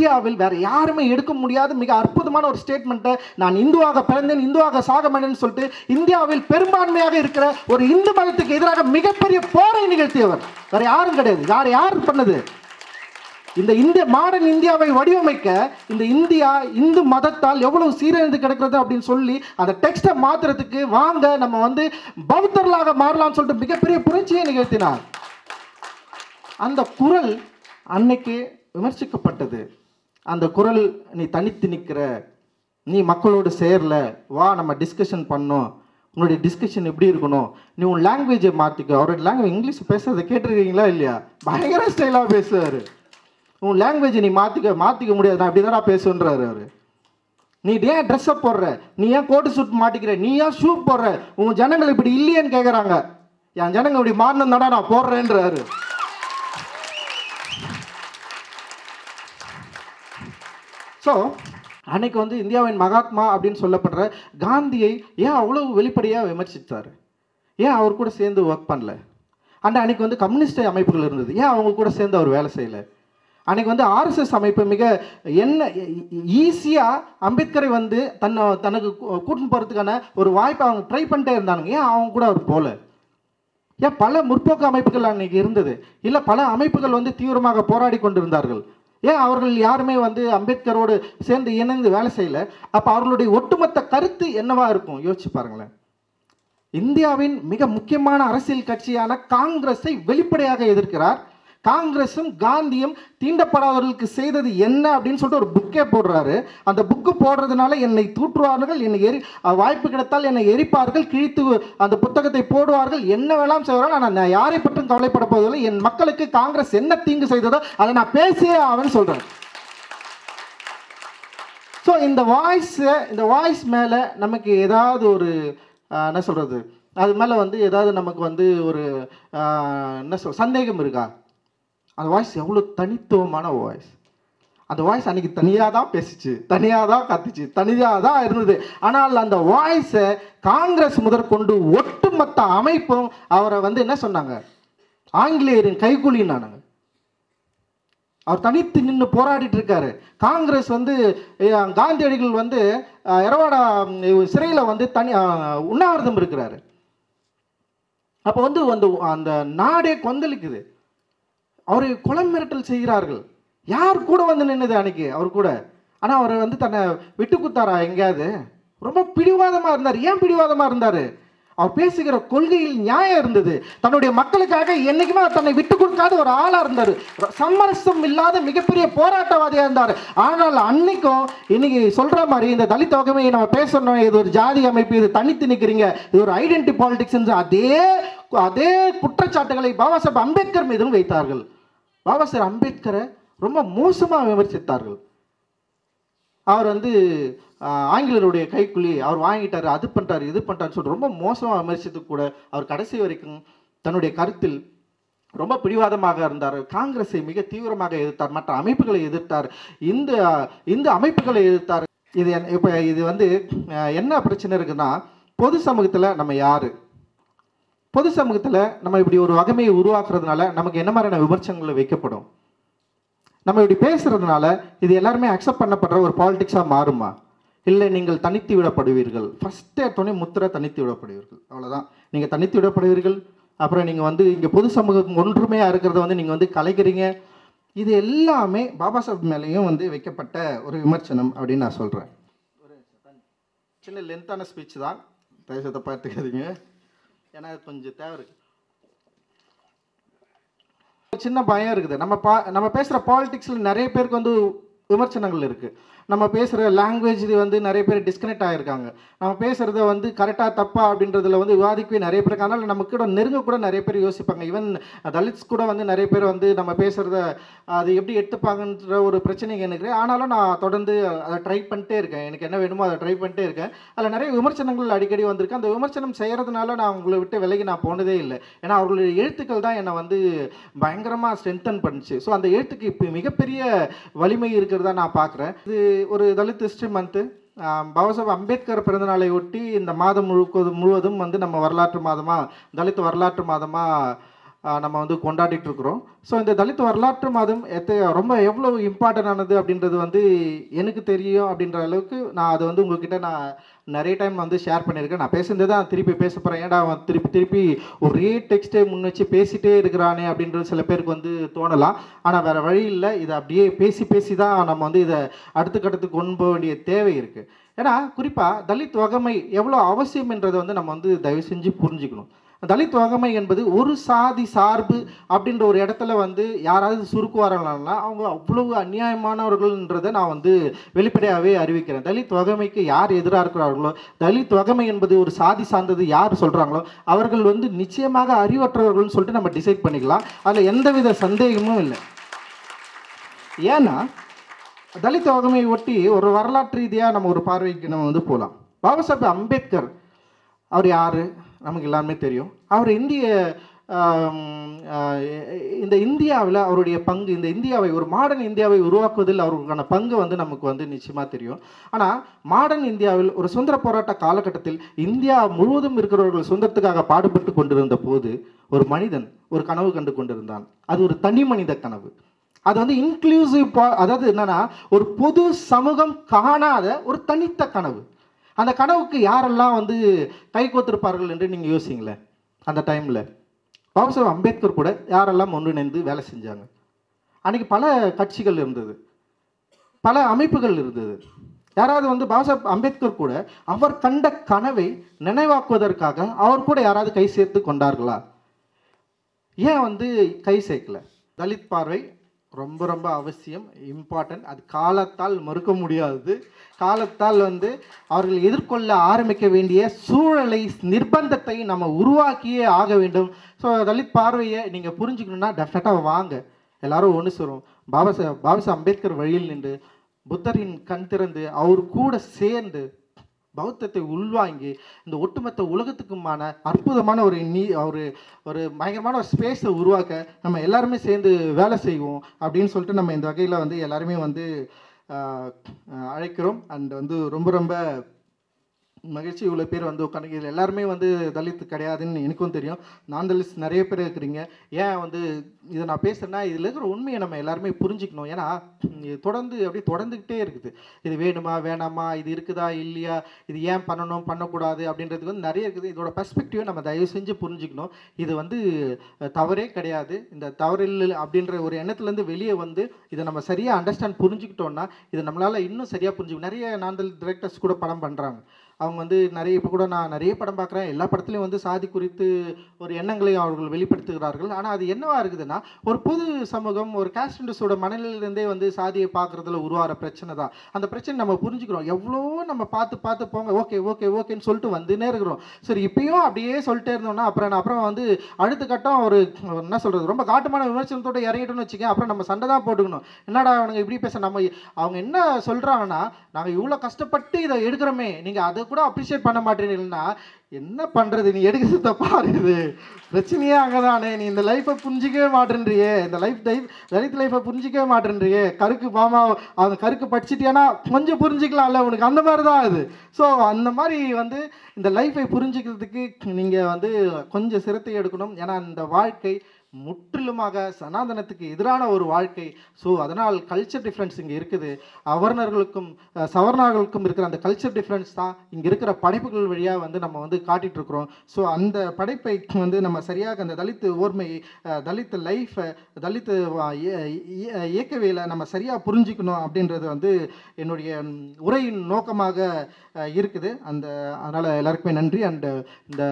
இந்தியாவில் வேற யாருமே எடுக்க முடியாத மிக அற்புதமான ஒரு ஸ்டேட்மெண்ட்டை நான் இந்துவாக பிறந்தேன் இந்துவாக சாக மாட்டேன்னு சொல்லிட்டு இந்தியாவில் பெரும்பான்மையாக இருக்கிற ஒரு இந்து மதத்துக்கு எதிராக மிகப்பெரிய போரை நிகழ்த்தியவர் வேற யாரும் கிடையாது யார் யார் பண்ணது இந்த இந்திய மாடர்ன் இந்தியாவை வடிவமைக்க இந்த இந்தியா இந்து மதத்தால் எவ்வளவு சீரழிந்து கிடக்கிறது அப்படின்னு சொல்லி அந்த டெக்ஸ்டை மாத்துறதுக்கு வாங்க நம்ம வந்து பௌத்தர்களாக மாறலாம்னு சொல்லிட்டு மிகப்பெரிய புரட்சியை நிகழ்த்தினார் அந்த குரல் அன்னைக்கு விமர்சிக்கப்பட்டது அந்த குரல் நீ தனித்து நிற்கிற நீ மக்களோடு சேரல வா நம்ம டிஸ்கஷன் பண்ணோம் உன்னுடைய டிஸ்கஷன் எப்படி இருக்கணும் நீ உன் லாங்குவேஜை மாற்றிக்க அவரோட லாங்குவேஜ் இங்கிலீஷ் பேசுறதை கேட்டிருக்கீங்களா இல்லையா பயங்கர ஸ்டைலாக பேசுவார் உன் லாங்குவேஜ் நீ மாற்றிக்க மாற்றிக்க முடியாது நான் அப்படி தான் பேசுன்றாரு அவர் நீ ஏன் ட்ரெஸ்ஸை போடுற நீ ஏன் கோட்டு சூட் மாட்டிக்கிற நீ ஏன் ஷூ போடுற உன் ஜனங்கள் இப்படி இல்லையேன்னு கேட்குறாங்க என் ஜனங்க இப்படி மாறணும் தானே நான் போடுறேன்றாரு ஸோ அன்னைக்கு வந்து இந்தியாவின் மகாத்மா அப்படின்னு சொல்லப்படுற காந்தியை ஏன் அவ்வளவு வெளிப்படையாக விமர்சித்தார் ஏன் அவர் கூட சேர்ந்து ஒர்க் பண்ணல அண்ட் அன்னைக்கு வந்து கம்யூனிஸ்ட் அமைப்புகள் இருந்தது ஏன் அவங்க கூட சேர்ந்து அவர் வேலை செய்யலை அன்னைக்கு வந்து ஆர்எஸ்எஸ் அமைப்பு மிக என்ன ஈஸியாக அம்பேத்கரை வந்து தன்னை தனக்கு கூ- கூட்டின்னு போகிறதுக்கான ஒரு வாய்ப்பை அவங்க ட்ரை பண்ணிட்டே இருந்தானுங்க ஏன் அவங்க கூட அவர் போகல ஏன் பல முற்போக்கு அமைப்புகள் அன்னைக்கு இருந்தது இல்லை பல அமைப்புகள் வந்து தீவிரமாக போராடி கொண்டிருந்தார்கள் ஏன் அவர்கள் யாருமே வந்து அம்பேத்கரோடு சேர்ந்து இணைந்து வேலை செய்யல அப்போ அவர்களுடைய ஒட்டுமொத்த கருத்து என்னவா இருக்கும் யோசிச்சு பாருங்களேன் இந்தியாவின் மிக முக்கியமான அரசியல் கட்சியான காங்கிரஸை வெளிப்படையாக எதிர்க்கிறார் காங்கிரஸும் காந்தியும் தீண்டப்படாதவர்களுக்கு செய்தது என்ன அப்படின்னு சொல்லிட்டு ஒரு புக்கே போடுறாரு அந்த புக்கு போடுறதுனால என்னை தூற்றுவார்கள் என்னை எரி அஹ் வாய்ப்பு கிடைத்தால் என்னை எரிப்பார்கள் கிழித்து அந்த புத்தகத்தை போடுவார்கள் என்ன வேணாம் செய்வார்கள் ஆனால் நான் யாரை பற்றும் கவலைப்பட போவதில்லை என் மக்களுக்கு காங்கிரஸ் என்ன தீங்கு செய்ததோ அதை நான் பேசியே ஆவேன்னு சொல்றேன் ஸோ இந்த வாய்ஸ் இந்த வாய்ஸ் மேலே நமக்கு ஏதாவது ஒரு ஆஹ், என்ன சொல்கிறது அது மேலே வந்து ஏதாவது நமக்கு வந்து ஒரு ஆஹ், என்ன சொல் சந்தேகம் இருக்கா அந்த வாய்ஸ் எவ்வளோ தனித்துவமான வாய்ஸ் அந்த வாய்ஸ் அன்னைக்கு தனியாக தான் பேசிச்சு தனியாக தான் கத்துச்சு தனியாக தான் இருந்தது ஆனால் அந்த வாய்ஸை காங்கிரஸ் முதற்கொண்டு ஒட்டுமொத்த அமைப்பும் அவரை வந்து என்ன சொன்னாங்க ஆங்கிலேயரின் கைகூலினானுங்க அவர் தனித்து நின்று போராடிட்டு இருக்காரு காங்கிரஸ் வந்து அஹ், காந்தியடிகள் வந்து அஹ், எரவாடா சிறையில் வந்து தனி அஹ், உண்ணாவிரதம் இருக்கிறாரு அப்போ வந்து அந்த அந்த நாடே கொந்தளிக்குது அவரை கொலை மிரட்டல் செய்கிறார்கள் யார் கூட வந்து நின்னது அன்னைக்கு அவர் கூட ஆனால் அவர் வந்து தன்னை விட்டு குத்தாரா எங்கேயாவது ரொம்ப பிடிவாதமாக இருந்தார் ஏன் பிடிவாதமாக இருந்தார் அவர் பேசுகிற கொள்கையில் நியாயம் இருந்தது தன்னுடைய மக்களுக்காக என்னைக்குமே அவர் தன்னை விட்டு கொடுக்காத ஒரு ஆளாக இருந்தார் சமரசம் இல்லாத மிகப்பெரிய போராட்டவாதியாக இருந்தார் ஆனால் அன்னைக்கும் இன்னைக்கு சொல்கிற மாதிரி இந்த தலித் வகமையை நம்ம பேசணும் இது ஒரு ஜாதி அமைப்பு இது தனித்து நிற்கிறீங்க இது ஒரு ஐடென்டி பாலிடிக்ஸ் அதே அதே குற்றச்சாட்டுகளை பாபா சாஹேப் அம்பேத்கர் மீதும் வைத்தார்கள் பாபா சாஹேப் அம்பேத்கரை ரொம்ப மோசமாக விமர்சித்தார்கள் அவர் வந்து ஆஹ், ஆங்கிலேயருடைய கைக்குள்ளி அவர் வாங்கிட்டாரு அது பண்ணிட்டாரு இது பண்ணிட்டாருன்னு சொல்லிட்டு ரொம்ப மோசமாக விமர்சித்து கூட அவர் கடைசி வரைக்கும் தன்னுடைய கருத்தில் ரொம்ப பிடிவாதமாக இருந்தார் காங்கிரஸை மிக தீவிரமாக எதிர்த்தார் மற்ற அமைப்புகளை எதிர்த்தார் இந்த இந்த அமைப்புகளை எதிர்த்தார் இது என்ன- இப்போ இது வந்து ஆஹ், என்ன பிரச்சனை இருக்குன்னா பொது சமூகத்தில் நம்ம யாரு பொது சமூகத்தில் நம்ம இப்படி ஒரு வகைமையை உருவாக்குறதுனால நமக்கு என்ன மாதிரியான விமர்சனங்கள் வைக்கப்படும் நம்ம இப்படி பேசுறதுனால இது எல்லாருமே அக்செப்ட் பண்ணப்படுற ஒரு பாலிடிக்ஸாக மாறுமா இல்லை நீங்கள் தனித்து விடப்படுவீர்கள் ஃபஸ்ட்டு எடுத்தோடனே முத்திரை தனித்து விடப்படுவீர்கள் அவ்வளோதான் நீங்கள் தனித்து விடப்படுவீர்கள் அப்புறம் நீங்கள் வந்து இங்கே பொது சமூகம் ஒன்றுமையாக இருக்கிறத வந்து நீங்கள் வந்து கலைக்கிறீங்க இது எல்லாமே பாபா சாஹிப் மேலேயும் வந்து வைக்கப்பட்ட ஒரு விமர்சனம் அப்படின்னு நான் சொல்கிறேன் ஒரு சின்ன லென்த்தான ஸ்பீச் தான் தயவுசெய்து பார்த்துக்காதீங்க ஏன்னா அது கொஞ்சம் தேவை இருக்கு ஒரு சின்ன பயம் இருக்குது நம்ம பா நம்ம பேசுகிற பாலிடிக்ஸில் நிறைய பேருக்கு வந்து விமர்சனங்கள் இருக்குது நம்ம பேசுகிற லாங்குவேஜ் இது வந்து நிறைய பேர் டிஸ்கனெக்ட் ஆகிருக்காங்க நம்ம பேசுகிறத வந்து கரெக்டாக தப்பா அப்படின்றதுல வந்து விவாதிக்கவே நிறைய பேர் இருக்காங்க. அதனால நம்ம கூட நெருங்க கூட நிறைய பேர் யோசிப்பாங்க ஈவன் தலித்ஸ் கூட வந்து நிறைய பேர் வந்து நம்ம பேசுகிறத அது எப்படி எடுத்துப்பாங்கன்ற ஒரு பிரச்சனை எனக்கு இருக்கு. ஆனாலும் நான் தொடர்ந்து அதை ட்ரை பண்ணிட்டே இருக்கேன் எனக்கு என்ன வேணுமோ அதை ட்ரை பண்ணிட்டே இருக்கேன் அதில் நிறைய விமர்சனங்கள் அடிக்கடி வந்திருக்கு அந்த விமர்சனம் செய்கிறதுனால நான் உங்களை விட்டு விலகி நான் போனதே இல்லை ஏன்னா அவர்களுடைய எழுத்துக்கள் தான் என்னை வந்து பயங்கரமாக ஸ்ட்ரென்தன் பண்ணுச்சு ஸோ அந்த எழுத்துக்கு இப்போ மிகப்பெரிய வலிமை இருக்கிறதா நான் பார்க்குறேன் இது ஒரு தலித் ஹிஸ்ட்ரி மந்த்து பாபாசாஹேப் அம்பேத்கர் பிறந்தநாளை ஒட்டி இந்த மாதம் முழுக்க முழுவதும் வந்து நம்ம வரலாற்று மாதமாக தலித் வரலாற்று மாதமாக ஆஹ், நம்ம வந்து கொண்டாடிட்டு இருக்கிறோம் ஸோ இந்த தலித் வரலாற்று மாதம் எத்த ரொம்ப எவ்வளோ இம்பார்ட்டன்ட் ஆனது அப்படின்றது வந்து எனக்கு தெரியும் அப்படின்ற அளவுக்கு நான் அதை வந்து உங்ககிட்ட நான் நிறைய டைம் வந்து ஷேர் பண்ணியிருக்கேன் நான் பேசுனது தான் திருப்பி பேச போகிறேன் ஏன்டா அவன் திருப்பி திருப்பி ஒரே டெக்ஸ்ட்டே முன் வச்சு பேசிட்டே இருக்கிறானே அப்படின்றது சில பேருக்கு வந்து தோணலாம் ஆனால் வேறு வழி இல்லை இதை அப்படியே பேசி பேசி தான் நம்ம வந்து இதை அடுத்த கட்டத்துக்கு கொண்டு போக வேண்டிய தேவை இருக்குது ஏன்னா குறிப்பாக தலித் வகமை எவ்வளோ அவசியம்ன்றதை வந்து நம்ம வந்து தயவு செஞ்சு புரிஞ்சுக்கணும் தலித் வகமை என்பது ஒரு சாதி சார்பு அப்படின்ற ஒரு இடத்துல வந்து யாராவது சுருக்குவார்கள்னா அவங்க அவ்வளவு அநியாயமானவர்கள்ன்றதை நான் வந்து வெளிப்படையாகவே அறிவிக்கிறேன் தலித் வகமைக்கு யார் எதிராக இருக்கிறார்களோ தலித் வகமை என்பது ஒரு சாதி சார்ந்தது யார் சொல்கிறாங்களோ அவர்கள் வந்து நிச்சயமாக அறிவற்றவர்கள்னு சொல்லிட்டு நம்ம டிசைட் பண்ணிக்கலாம் அதில் எந்தவித சந்தேகமும் இல்லை ஏன்னா தலித் வகமையை ஒட்டி ஒரு வரலாற்று ரீதியாக நம்ம ஒரு பார்வைக்கு நம்ம வந்து போகலாம் பாபா சாஹேப் அம்பேத்கர் அவர் யார் நமக்கு எல்லாருமே தெரியும் அவர் இந்திய ஆம், ஆஹ், இந்த இந்தியாவில் அவருடைய பங்கு இந்த இந்தியாவை ஒரு மாடர்ன் இந்தியாவை உருவாக்குவதில் அவருக்கான பங்கு வந்து நமக்கு வந்து நிச்சயமாக தெரியும் ஆனால் மாடர்ன் இந்தியாவில் ஒரு சுதந்திர போராட்ட காலகட்டத்தில் இந்தியா முழுவதும் இருக்கிறவர்கள் சுதந்திரத்துக்காக பாடுபட்டு கொண்டிருந்த போது ஒரு மனிதன் ஒரு கனவு கண்டு கொண்டிருந்தான் அது ஒரு தனி மனித கனவு அது வந்து இன்க்ளூசிவ் அதாவது என்னன்னா ஒரு பொது சமூகம் காணாத ஒரு தனித்த கனவு அந்த கனவுக்கு யாரெல்லாம் வந்து கை கோத்திருப்பார்கள் என்று நீங்கள் யோசிங்களேன் அந்த டைமில் பாபா சாஹேப் அம்பேத்கர் கூட யாரெல்லாம் ஒன்றிணைந்து வேலை செஞ்சாங்க அன்னைக்கு பல கட்சிகள் இருந்தது பல அமைப்புகள் இருந்தது யாராவது வந்து பாபா சாஹேப் அம்பேத்கர் கூட அவர் கண்ட கனவை நினைவாக்குவதற்காக அவர் கூட யாராவது கை சேர்த்து கொண்டார்களா ஏன் வந்து கை சேர்க்கல தலித் பார்வை ரொம்ப ரொம்ப அவசியம் இம்பார்ட்டன்ட் அது காலத்தால் மறுக்க முடியாது காலத்தால் வந்து அவர்கள் எதிர்கொள்ள ஆரம்பிக்க வேண்டிய சூழலை நிர்பந்தத்தை நம்ம உருவாக்கியே ஆக வேண்டும் ஸோ தலித் பார்வையை நீங்கள் புரிஞ்சுக்கணுன்னா டெஃபினட்டாக வாங்க எல்லாரும் ஒன்று சொல்லுவோம் பாபா சாஹேப் பாபா சாஹேப் அம்பேத்கர் வழியில் நின்று புத்தரின் கண் திறந்து அவர் கூட சேர்ந்து பௌத்தத்தை உள்வாங்கி இந்த ஒட்டுமொத்த உலகத்துக்குமான அற்புதமான ஒரு நீ ஒரு ஒரு பயங்கரமான ஒரு ஸ்பேஸை உருவாக்க நம்ம எல்லாருமே சேர்ந்து வேலை செய்வோம் அப்படின்னு சொல்லிட்டு நம்ம இந்த வகையில் வந்து எல்லாருமே வந்து ஆஹ், ஆஹ், அழைக்கிறோம் அண்ட் வந்து ரொம்ப ரொம்ப மகிழ்ச்சி இவ்வளோ பேர் வந்து உட்காந்து இதில் எல்லாருமே வந்து தலித் கிடையாதுன்னு எனக்கும் தெரியும் நான் தலித் நிறைய பேர் இருக்கிறீங்க ஏன் வந்து இதை நான் பேசுகிறேன்னா இதில் இருக்கிற உண்மையை நம்ம எல்லாருமே புரிஞ்சுக்கணும் ஏன்னா இது தொடர்ந்து அப்படியே தொடர்ந்துக்கிட்டே இருக்குது இது வேணுமா வேணாமா இது இருக்குதா இல்லையா இது ஏன் பண்ணணும் பண்ணக்கூடாது அப்படின்றதுக்கு வந்து நிறைய இருக்குது இதோட பெர்ஸ்பெக்டிவை நம்ம தயவு செஞ்சு புரிஞ்சுக்கணும் இது வந்து அஹ், தவறே கிடையாது இந்த தவறில்லை அப்படின்ற ஒரு எண்ணத்துலேருந்து வெளியே வந்து இதை நம்ம சரியாக அண்டர்ஸ்டாண்ட் புரிஞ்சுக்கிட்டோம்னா இதை நம்மளால் இன்னும் சரியாக புரிஞ்சுக்கணும் நிறைய நாந்தல் டிரெக்டர்ஸ் கூட படம் பண்ணுறாங்க அவங்க வந்து நிறைய இப்போ கூட நான் நிறைய படம் பார்க்குறேன் எல்லா படத்துலையும் வந்து சாதி குறித்து ஒரு எண்ணங்களை அவர்கள் வெளிப்படுத்துகிறார்கள் ஆனால் அது என்னவா இருக்குதுன்னா ஒரு பொது சமூகம் ஒரு caste இண்டஸ்ட்ரியோட மனநிலையிலேருந்தே வந்து சாதியை பார்க்குறதுல உருவாகிற பிரச்சனை தான் அந்த பிரச்சனை நம்ம புரிஞ்சுக்கிறோம் எவ்வளோ நம்ம பார்த்து பார்த்து போங்க ஓகே ஓகே ஓகேன்னு சொல்லிட்டு வந்துனே இருக்கிறோம் சரி இப்பயும் அப்படியே சொல்லிட்டே இருந்தோம்னா அப்புறம் நான் அப்புறம் வந்து அடுத்த கட்டம் ஒரு என்ன சொல்கிறது ரொம்ப காட்டுமான விமர்சனத்தோட இறங்கிட்டோம்னு வச்சுக்கேன் அப்புறம் நம்ம சண்டை தான் போட்டுக்கணும் என்னடா அவனுங்க இப்படி பேச நம்ம அவங்க என்ன சொல்கிறாங்கன்னா நாங்கள் இவ்வளோ கஷ்டப்பட்டு இதை எடுக்கிறோமே நீங்கள் அதை கூட அப்ரிஷியேட் பண்ண மாட்டேறீங்கன்னா என்ன பண்ணுறது நீ எடுக்கிறது தப்பா இருக்குது பிரச்சனையே அங்கே தானே நீ இந்த லைஃப்பை புரிஞ்சிக்கவே மாட்டேன்றியே இந்த லைஃப் லைஃப் தலித் லைஃப்பை புரிஞ்சிக்கவே மாட்டேன்றியே கருக்கு மாமா அவங்க கருக்கு படிச்சிட்டியானா கொஞ்சம் புரிஞ்சிக்கலாம்ல உனக்கு அந்த மாதிரி தான் அது ஸோ அந்த மாதிரி வந்து இந்த லைஃப்பை புரிஞ்சுக்கிறதுக்கு நீங்கள் வந்து கொஞ்சம் சிரத்தை எடுக்கணும் ஏன்னா இந்த வாழ்க்கை முற்றிலுமாக சனாதனத்துக்கு எதிரான ஒரு வாழ்க்கை ஸோ அதனால் கல்ச்சர் டிஃப்ரென்ஸ் இங்கே இருக்குது அவர்ணர்களுக்கும் அஹ், சவர்ணர்களுக்கும் இருக்கிற அந்த கல்ச்சர் டிஃப்ரென்ஸ் தான் இங்கே இருக்கிற படைப்புகள் வழியாக வந்து நம்ம வந்து காட்டிட்டு இருக்கிறோம் ஸோ அந்த படைப்பை வந்து நம்ம சரியாக அந்த தலித் ஓர்மை அஹ், தலித் லைஃப்பை தலித் வா- இய- இய- இயக்கவியலை நம்ம சரியாக புரிஞ்சுக்கணும் அப்படின்றது வந்து என்னுடைய ம், உரையின் நோக்கமாக அஹ், இருக்குது அந்த அதனால் எல்லாருக்குமே நன்றி அண்ட் இந்த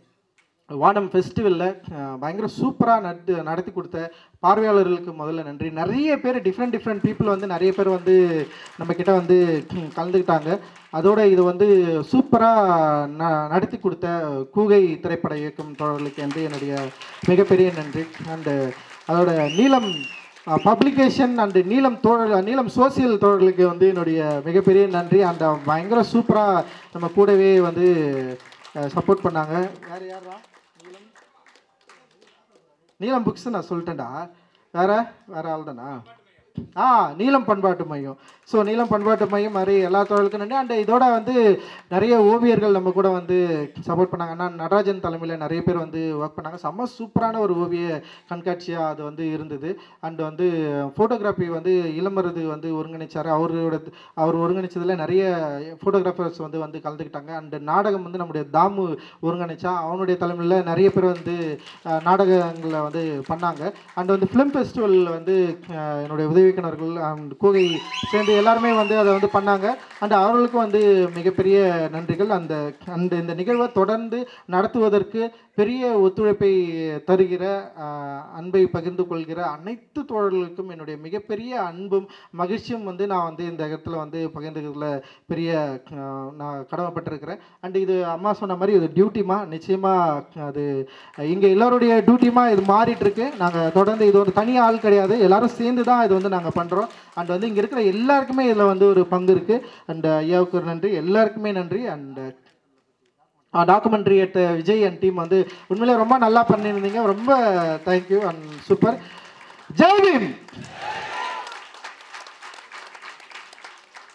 வானம் ஃபெஸ்டிவலில் பயங்கர சூப்பராக நட்டு நடத்தி கொடுத்த பார்வையாளர்களுக்கு முதல்ல நன்றி நிறைய பேர் டிஃப்ரெண்ட் டிஃப்ரெண்ட் பீப்புள் வந்து நிறைய பேர் வந்து நம்ம கிட்ட வந்து ம், கலந்துக்கிட்டாங்க அதோட இது வந்து சூப்பராக ந நடத்தி கொடுத்த கூகை திரைப்பட இயக்கம் தோழர்களுக்கு வந்து என்னுடைய மிகப்பெரிய நன்றி அண்டு அதோட நீலம் பப்ளிகேஷன் அண்டு நீலம் தோழர் நீலம் சோசியல் தோழர்களுக்கு வந்து என்னுடைய மிகப்பெரிய நன்றி அந்த பயங்கர சூப்பராக நம்ம கூடவே வந்து சப்போர்ட் பண்ணாங்க வேறு யாரா நீலம் நீலம் புக்ஸ் நான் சொல்லிட்டேன்டா வேற வேற ஆள் தானா ஆ நீலம் பண்பாட்டு மையம் ஸோ நீலம் பண்பாட்டு மையம் மாதிரி எல்லா தொழிலுக்கும் நன்றி அண்ட் இதோட வந்து நிறைய ஓவியர்கள் நம்ம கூட வந்து சப்போர்ட் பண்ணாங்க அண்ணா நடராஜன் தலைமையில் நிறைய பேர் வந்து ஒர்க் பண்ணாங்க செம்ம சூப்பரான ஒரு ஓவிய கண்காட்சியாக அது வந்து இருந்தது அண்ட் வந்து ஃபோட்டோகிராஃபி வந்து இளமருது வந்து ஒருங்கிணைச்சார் அவரோட அவர் ஒருங்கிணைச்சதில் நிறைய ஃபோட்டோகிராஃபர்ஸ் வந்து வந்து கலந்துக்கிட்டாங்க அண்ட் நாடகம் வந்து நம்முடைய தாமு ஒருங்கிணைச்சா அவனுடைய தலைமையில் நிறைய பேர் வந்து அஹ், நாடகங்களை வந்து பண்ணாங்க அண்ட் வந்து ஃபிலிம் ஃபெஸ்டிவல் வந்து அஹ், என்னுடைய உதவிக்கிணர்கள் அண்ட் கூகை சேர்ந்து எல்லாருமே வந்து அதை வந்து பண்ணாங்க அண்ட் அவர்களுக்கும் வந்து மிகப்பெரிய நன்றிகள் அந்த அந்த இந்த நிகழ்வை தொடர்ந்து நடத்துவதற்கு பெரிய ஒத்துழைப்பை தருகிற அஹ், அன்பை பகிர்ந்து கொள்கிற அனைத்து தோழர்களுக்கும் என்னுடைய மிகப்பெரிய அன்பும் மகிழ்ச்சியும் வந்து நான் வந்து இந்த இடத்துல வந்து பகிர்ந்துக்கிறதுல பெரிய அஹ், நான் கடமைப்பட்டிருக்கிறேன் அண்ட் இது அம்மா சொன்ன மாதிரி இது டியூட்டிமா நிச்சயமாக அது இங்கே எல்லோருடைய டியூட்டிமா இது மாறிட்டு இருக்கு நாங்கள் தொடர்ந்து இது ஒரு தனி ஆள் கிடையாது எல்லாரும் சேர்ந்து தான் இது வந்து நாங்கள் பண்ணுறோம் அண்ட் வந்து இங்கே இருக்கிற எல்லாருக்குமே இதில் வந்து ஒரு பங்கு இருக்குது அண்ட் ஐயாவுக்கு ஒரு நன்றி எல்லாருக்குமே நன்றி அண்ட் டாக்குமெண்ட்ரி எடுத்த விஜய் அண்ட் டீம் வந்து உண்மையிலே ரொம்ப நல்லா பண்ணியிருந்தீங்க ரொம்ப thank you and super Jai beam